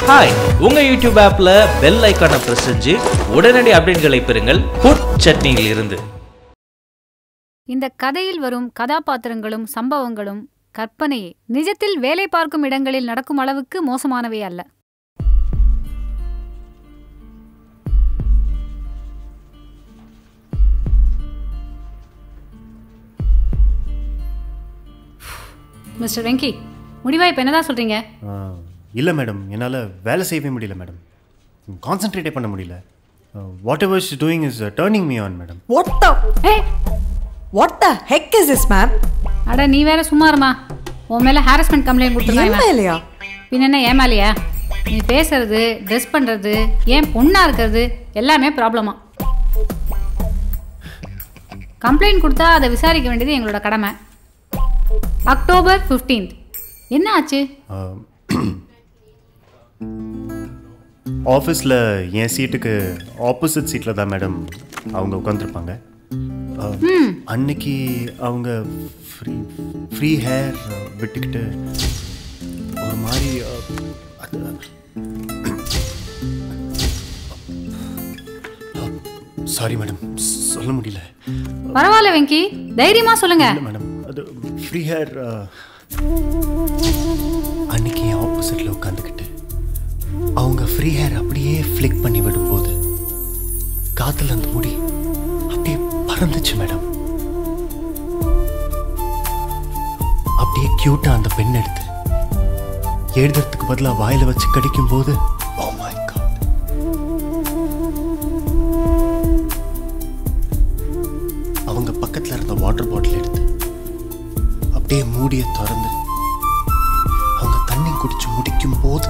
Hi உங்க YouTube ஆப்ல bell ஐக்கானை பிரஸ் செஞ்சு உடனடி அப்டேட்களை பெறுங்கள் ஃபுட் சட்னியில் இருந்து இந்த கதையில் வரும் கதாபாத்திரங்களும் சம்பவங்களும் கற்பனையே நிஜத்தில் வேலை பார்க்கும் இடங்களில் நடக்கும் அளவுக்கு மோசமானவை அல்ல மிஸ்டர் வெங்கி முடிவா இப்ப என்னதான் சொல்றீங்க இல்லை மேடம் என்னால் வேலை செய்யவே முடியல மேடம் கான்சென்ட்ரேட்டே பண்ண முடியல whatever is doing is turning me on madam What the uh what the heck is this, ma'am? அட நீ வேற சும்மா இருமா உன் மேல ஹாரஸ்மெண்ட் கம்ப்ளைண்ட் கொடுத்துருக்காங்க ஏன் இல்லையா பின்ன என்ன ஏமாலியா நீ பேசுறது ட்ரெஸ் பண்றது ஏன் பொண்ணா இருக்கிறது எல்லாமே ப்ராப்ளமா கம்ப்ளைண்ட் கொடுத்தா அதை விசாரிக்க வேண்டியது எங்களோட கடமை அக்டோபர் 15th என்ன ஆச்சு ஆஃபீஸில் என் சீட்டுக்கு ஆப்போசிட் சீட்டில் தான் மேடம் அவங்க உட்காந்துருப்பாங்க அன்னைக்கு அவங்க ஃப்ரீ ஃப்ரீ ஹேர் விட்டுக்கிட்டு ஒரு மாதிரி அஹ், அது சாரி மேடம் சொல்ல முடியல பரவாயில்ல வெங்கி தைரியமா சொல்லுங்க இல்லை மேடம் அது ஃப்ரீ ஹேர் அன்னைக்கு என் ஆப்போசிட்டில் உட்காந்துக்கிட்டு அவங்க ஃப்ரீ ஹேர் அப்படியே ஃப்ளிக் பண்ணி விடும்போது காத்துல அந்த முடி அப்படியே பறந்துச்சு மேடம் அப்படியே கியூட்டா அந்த பெண் எடுத்து எழுதுறதுக்கு பதிலாக வாயில வச்சு கடிக்கும் போது oh my God. அவங்க பக்கத்துல இருந்த வாட்டர் பாட்டில் எடுத்து அப்படியே மூடியை திறந்து அவங்க தண்ணி குடிச்சு முடிக்கும் போது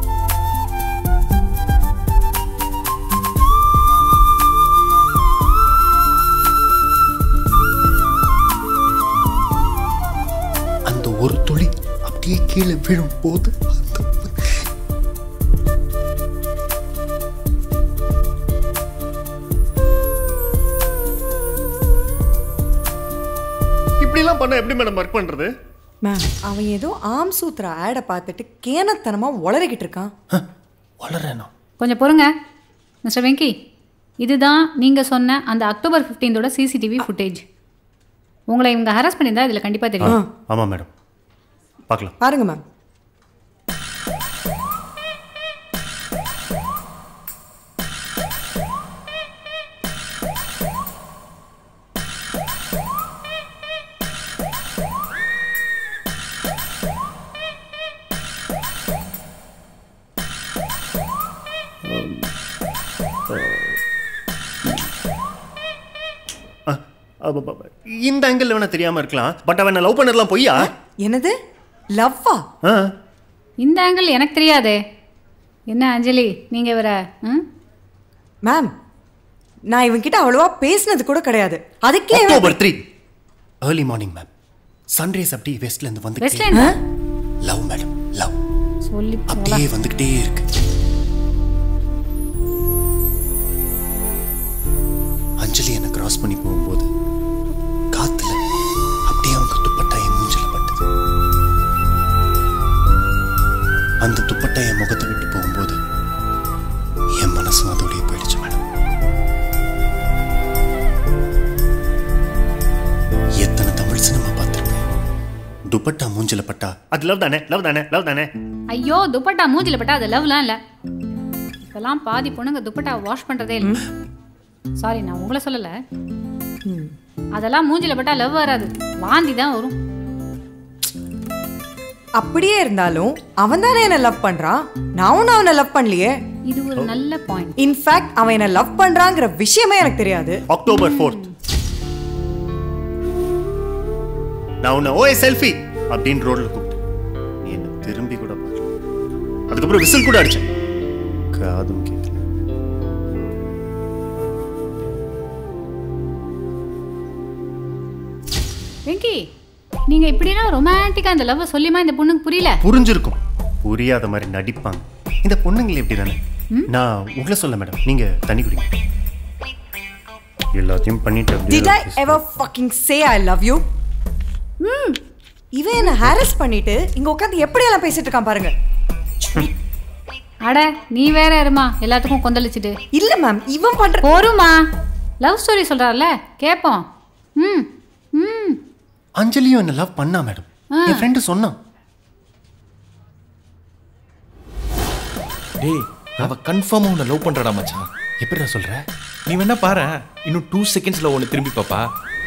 அந்த ஒரு துளி அப்படியே கீழே விழும் போது அந்த இப்படிலாம் பண்ண எப்படி மேடம் ஒர்க் பண்றது மேம் அவன் ஏதோ ஆம் சூத்ரா ஆடை பார்த்துட்டு கேனத்தனமா உளறிக்கிட்டு இருக்கான் வளரணும் கொஞ்சம் பொறுங்க மிஸ்டர் வெங்கி இதுதான் நீங்க சொன்ன அந்த அக்டோபர் 15th ஓட சிசிடிவி ஃபுட்டேஜ் உங்களை இவங்க ஹராஸ் பண்ணியிருந்தா இதில் கண்டிப்பாக தெரியும் ஆமாம் மேடம் பார்க்கலாம் பாருங்க மேம் அ- அப்ப- அப்ப- அப்ப. இந்த ஆங்கிள் வேணா தெரியாம இருக்கலாம் பட் அவன் லவ் பண்ணதெல்லாம் பொய்யா என்னது லவ்வா ஆ இந்த ஆங்கிள் எனக்கு தெரியாதே என்ன அஞ்சலி நீங்க வேற ம் மேம் நான் இவன்கிட்ட அவ்வளவா பேசினது கூட கிடையாது அதுக்கே இவன் October three early morning ma'am sunrise அப்படியே வெஸ்ட்ல இருந்து வந்து வெஸ்ட்லேண்ட் லவ் மேடம் லவ் சொல்லி போலாம். அப்படியே வந்துகிட்டே இருக்கு அஞ்சலி என்னை கிராஸ் பண்ணி போகும்போது காத்துல அப்படியே அவங்க துப்பட்டா என் மூஞ்சில பட்டது அந்த துப்பட்டா என் முகத்தை விட்டு போகும்போது என் மனசும் அதோடய போயிடுச்சு மேடம் எத்தனை தமிழ் சினிமா பார்த்திருப்பேன் துப்பட்டா மூஞ்சில பட்டா அது லவ் தானே லவ் தானே லவ் தானே ஐயோ துப்பட்டா மூஞ்சில பட்டா அது லவ்லாம் இல்ல இப்பெல்லாம் பாதி பொண்ணுங்க துப்பட்டா வாஷ் பண்றதே இல்லை சாரி நான் உங்களை சொல்லல அதெல்லாம் மூஞ்சில பட்டா லவ் வராது வாந்தி தான் வரும் அப்படியே இருந்தாலும் அவன் தானே என்ன லவ் பண்றான் நான் ஒன்னும் அவனை லவ் பண்ணலையே இது ஒரு நல்ல பாயிண்ட் இன்ஃபேக்ட் அவன் என்ன லவ் பண்றாங்கிற விஷயமே எனக்கு தெரியாது அக்டோபர் ஃபோர்த் நான் உன்னை ஓஏ செல்ஃபி அப்படின்னு ரோட்ல கூப்பிட்டேன் நீ என்ன திரும்பி கூட பார்க்கல அதுக்கப்புறம் விசில் கூட அடிச்சேன் காதும் கேட்கல வெங்கி நீங்க இப்படிலாம் ரொமான்டிக்கா இந்த லவ் சொல்லியுமா இந்த பொண்ணுக்கு புரியல புரிஞ்சிருக்கும் புரியாத மாதிரி நடிப்பாங்க இந்த பொண்ணுங்களே எப்படி தானே நான் உங்களை சொல்ல மேடம் நீங்க தண்ணி குடிங்க எல்லாத்தையும் பண்ணிட்டு Did I அப்படியே ever fucking say I love you? ம் இவன் என்ன ஹாரஸ் பண்ணிட்டு இங்க உட்காந்து எப்படி எல்லாம் பேசிட்டு இருக்கான் பாருங்க அட நீ வேற இருமா எல்லாத்துக்கும் கொந்தளிச்சிட்டு இல்ல மேம் இவன் பண்ற போருமா லவ் ஸ்டோரி சொல்றாருல கேட்போம் ம் ம் அஞ்சலியும் என்ன லவ் பண்ணா மேடம் என் ஃப்ரெண்டு சொன்னான் டேய் அவ கன்ஃபார்மா உன்னை லவ் பண்றடா மச்சான் எப்படிடா சொல்ற நீ வேணா பாரு இன்னும் டூ செகண்ட்ஸ்ல உன்னை திரும்பி பாப்பா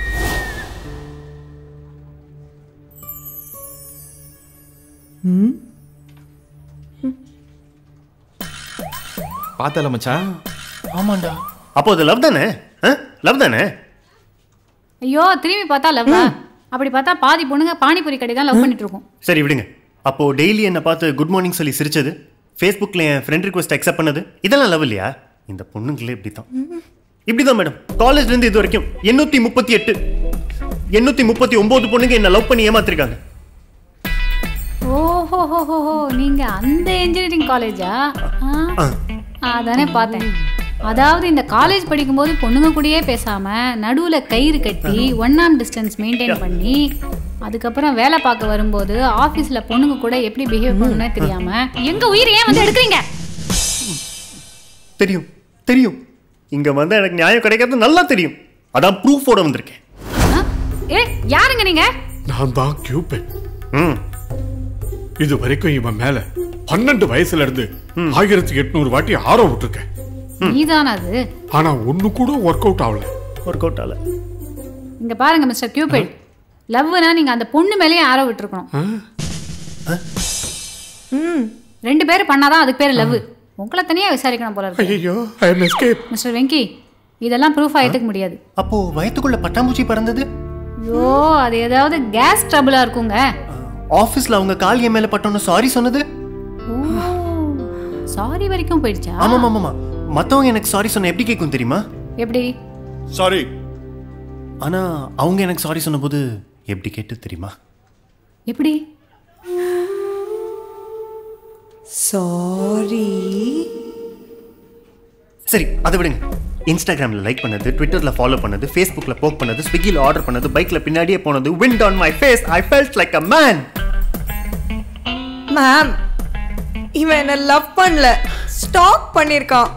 பார்த்தல மச்சான் ஆமாண்டா அப்போ அது லவ் தானே லவ் தானே ஐயோ திரும்பி பார்த்தா லவ் அப்படி பார்த்தா பாதி பொண்ணுங்க பானிபூரி கடை தான் லவ் பண்ணிட்டு இருக்கும் சரி விடுங்க அப்போ டெய்லி என்னை பார்த்து குட் மார்னிங் சொல்லி சிரிச்சது ஃபேஸ்புக்கில் என் ஃப்ரெண்ட் ரிக்வெஸ்ட் அக்செப்ட் பண்ணது இதெல்லாம் லவ் இல்லையா இந்த பொண்ணுங்களே இப்படி தான் இப்படி தான் மேடம் காலேஜ்லேருந்து இது வரைக்கும் எண்ணூற்றி முப்பத்தி எட்டு எண்ணூற்றி முப்பத்தி ஒம்பது பொண்ணுங்க என்ன லவ் பண்ணி ஏமாத்திருக்காங்க ஓஹோஹோஹோ நீங்க அந்த இன்ஜினியரிங் காலேஜா ஆ. அதானே பார்த்தேன் அதாவது இந்த காலேஜ் படிக்கும்போது பொண்ணுங்க கூடயே பேசாம நடுவுல கயிறு கட்டி ஒன்னாம் டிஸ்டன்ஸ் மெயின்டைன் பண்ணி அதுக்கப்புறம் வேலை பார்க்க வரும்போது ஆபீஸ்ல பொண்ணுங்க கூட எப்படி பிஹேவ் பண்ணணும்னே தெரியாம எங்க உயிர் ஏன் வந்து எடுக்கிறீங்க தெரியும் தெரியும் இங்கே வந்து எனக்கு நியாயம் கிடைக்காது நல்லா தெரியும் அதான் ப்ரூஃபோட வந்திருக்கேன் ஆ? ஏ யாருங்க நீங்க நான் தான் கியூபிட் ம் இது வரைக்கும் இவன் மேல பன்னெண்டு வயசுல இருந்து ஆயிரத்தி எட்நூறு வாட்டி ஆரோ விட்டுருக்கேன் நீதானா அது ஆனா ஒண்ணு கூட ஒர்க் அவுட் ஆகல ஒர்க் அவுட் ஆகல இங்க பாருங்க மிஸ்டர் கியூபிட் லவ்னா நீங்க அந்த பொண்ணு மேலேயே ஆரோ விட்டுருக்கணும் ரெண்டு பேரும் பண்ணாதான் அதுக்கு பேர் லவ் உங்களை தனியா விசாரிக்கணும் போல இருக்கு ஐயோ I am escape mister Venky இதெல்லாம் ப்ரூஃப் ஏத்துக்க முடியாது அப்போ வயத்துக்குள்ள பட்டாம்பூச்சி பறந்தது ஐயோ அது ஏதாவது கேஸ் ட்ரபிளா இருக்குங்க ஆஃபீஸில் அவங்க கால் என் மேலே பட்டோன்னு சாரி சொன்னது ஓ சாரி வரைக்கும் போயிடுச்சா ஆமாம் ஆமாம்மா மற்றவங்க எனக்கு சாரி சொன்ன எப்படி கேட்கும் தெரியுமா எப்படி சாரி ஆனால் அவங்க எனக்கு சாரி சொன்னபோது எப்படி கேட்டு தெரியுமா எப்படி சாரி சரி அதை விடுங்க இன்ஸ்டாகிராமில் லைக் பண்ணது ட்விட்டரில் ஃபாலோ பண்ணது ஃபேஸ்புக்கில் போக் பண்ணது ஸ்விக்கியில் ஆர்டர் பண்ணது பைக்கில் பின்னாடியே போனது wind on my face I felt like a man ma'am இவன் என்ன லவ் பண்ணல ஸ்டாக் பண்ணிருக்கான்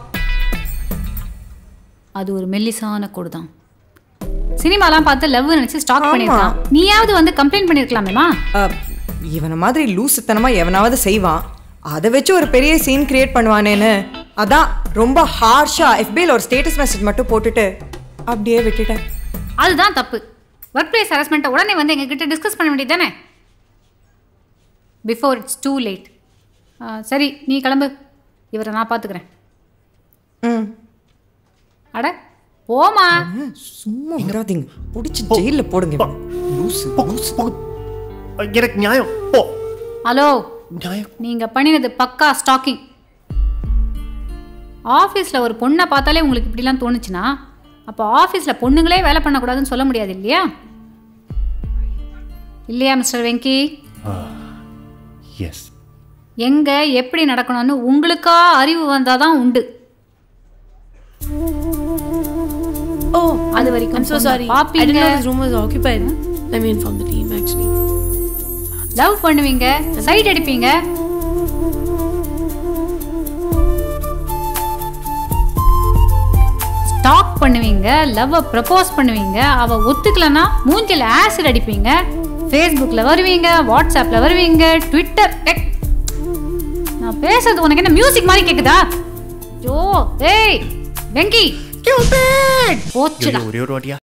அது ஒரு மெல்லிசான கோடு தான் சினிமாலாம் பார்த்து லவ் நினைச்சு ஸ்டாக் ஆமா. பண்ணிருக்கான் நீயாவது வந்து கம்ப்ளைண்ட் பண்ணிருக்கலாமேமா அஹ், இவனை மாதிரி லூசுத்தனமா எவனாவது செய்வான் அதை வச்சு ஒரு பெரிய சீன் கிரியேட் பண்ணுவானேன்னு அதான் ரொம்ப ஹார்ஷா எஃபியில் ஒரு ஸ்டேட்டஸ் மெசேஜ் மட்டும் போட்டுட்டு அப்படியே விட்டுட்டேன் அதுதான் தப்பு ஒர்க் பிளேஸ் ஹராஸ்மெண்ட்டை உடனே வந்து எங்ககிட்ட டிஸ்கஸ் பண்ண வேண்டியது தானே பிஃபோர் இட்ஸ் டூ லேட் சரி நீ கிளம்பு இவரை நான் பார்த்துக்கிறேன் ம் அட போமா சும்மா விடாதீங்க பிடிச்சி ஜெயிலில் போடுங்க இவனை. லூசு போ, போ. எனக்கு நியாயம் போ ஹலோ நியாயம் நீங்க பண்ணினது பக்கா ஸ்டாக்கிங் ஆஃபீஸ்ல ஒரு பொண்ணை பார்த்தாலே உங்களுக்கு இப்படிலாம் தோணுச்சுன்னா அப்போ ஆஃபீஸ்ல பொண்ணுங்களே வேலை பண்ணக்கூடாதுன்னு சொல்ல முடியாது இல்லையா இல்லையா மிஸ்டர் வெங்கி எஸ் எங்க எப்படி நடக்கணும்னு உங்களுக்கா அறிவு வந்தாதான் உண்டு Oh, அது வரைக்கும் I'm so பொண்ணை sorry. I பாப்பீங்க. didn't know this room was occupied. Let me inform the team actually. Love பண்ணுவீங்க சைட் அடிப்பீங்க ஸ்டாக் பண்ணுவீங்க லவ்வை ப்ரப்போஸ் பண்ணுவீங்க அவ ஒத்துக்கலன்னா மூஞ்சில ஆசிட் அடிப்பீங்க ஃபேஸ்புக்கில் வருவீங்க வாட்ஸ்அப்பில் வருவீங்க ட்விட்டர் டெக் நான் பேசுறது உனக்கு என்ன மியூசிக் மாதிரி கேக்குதா ஜோ ஏய் வெங்கி போச்சுடா ஒரே ஒரு வாட்டியா